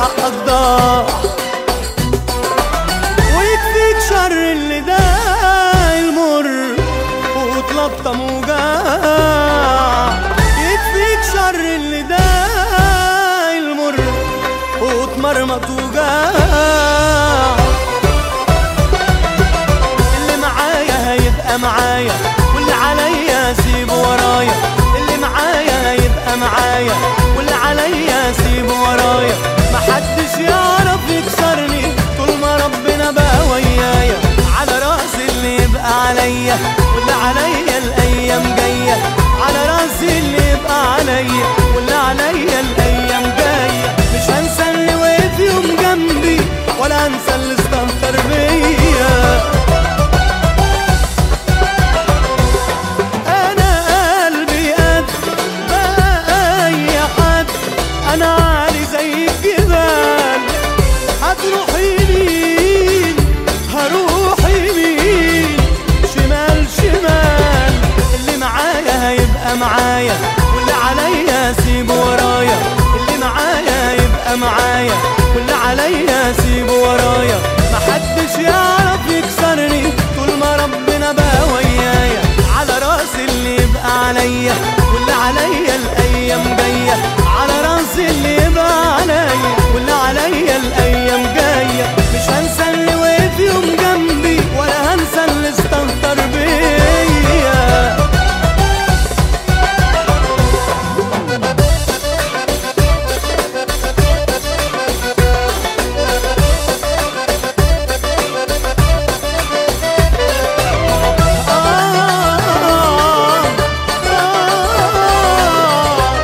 حقك ضاع ويكفيك شر اللي ده المر وتلطم وجاع يكفيك شر اللي ده المر وتمرمط وجاع اللي معايا هيبقى معايا واللي عليا سيبه ورايا اللي معايا هيبقى معايا واللي عليا سيبه ورايا محدش يعرف يكسرني طول ما ربنا بقى ويايا على راسي اللي يبقى عليا واللي عليا الايام جايه على راسي اللي يبقى عليا واللي عليا الايام جايه مش هنسى اللي وقف يوم جنبي ولا هنسى اللي استهتر بيا انا قلبي قد بقى اي حد انا عالي زي الجبال هتروح يمين هروح يمين شمال شمال اللي معايا هيبقى معايا واللي عليا سيبه ورايا اللي معايا هيبقى معايا واللي عليا سيبه ورايا محدش يعرف يكسرني طول ما ربنا بقى ويايا على راسي اللي يبقى عليا واللي عليا الايام جايه على راسي اللي يبقى عليا واللي عليا الايام جايه مش هنسى اللي وقف يوم جنبي ولا هنسى اللي استهتر بيا آه آه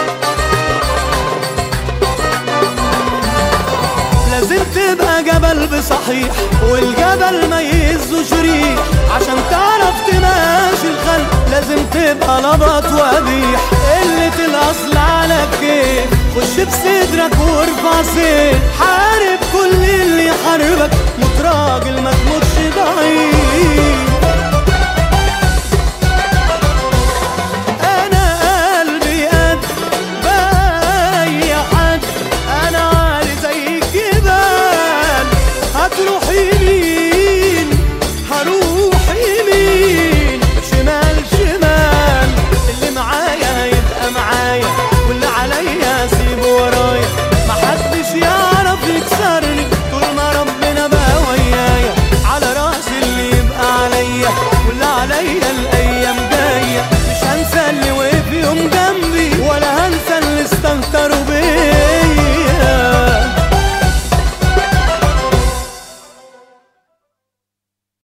لازم تبقى جبل بصحيح والجبل ما يهزوش ريح عشان تعرف تماشي الخلق لازم تبقى لبط وقبيح قلة الأصل على كيف خش بصدرك وارفع سيف حارب كل اللي يحاربك موت راجل ما تموتش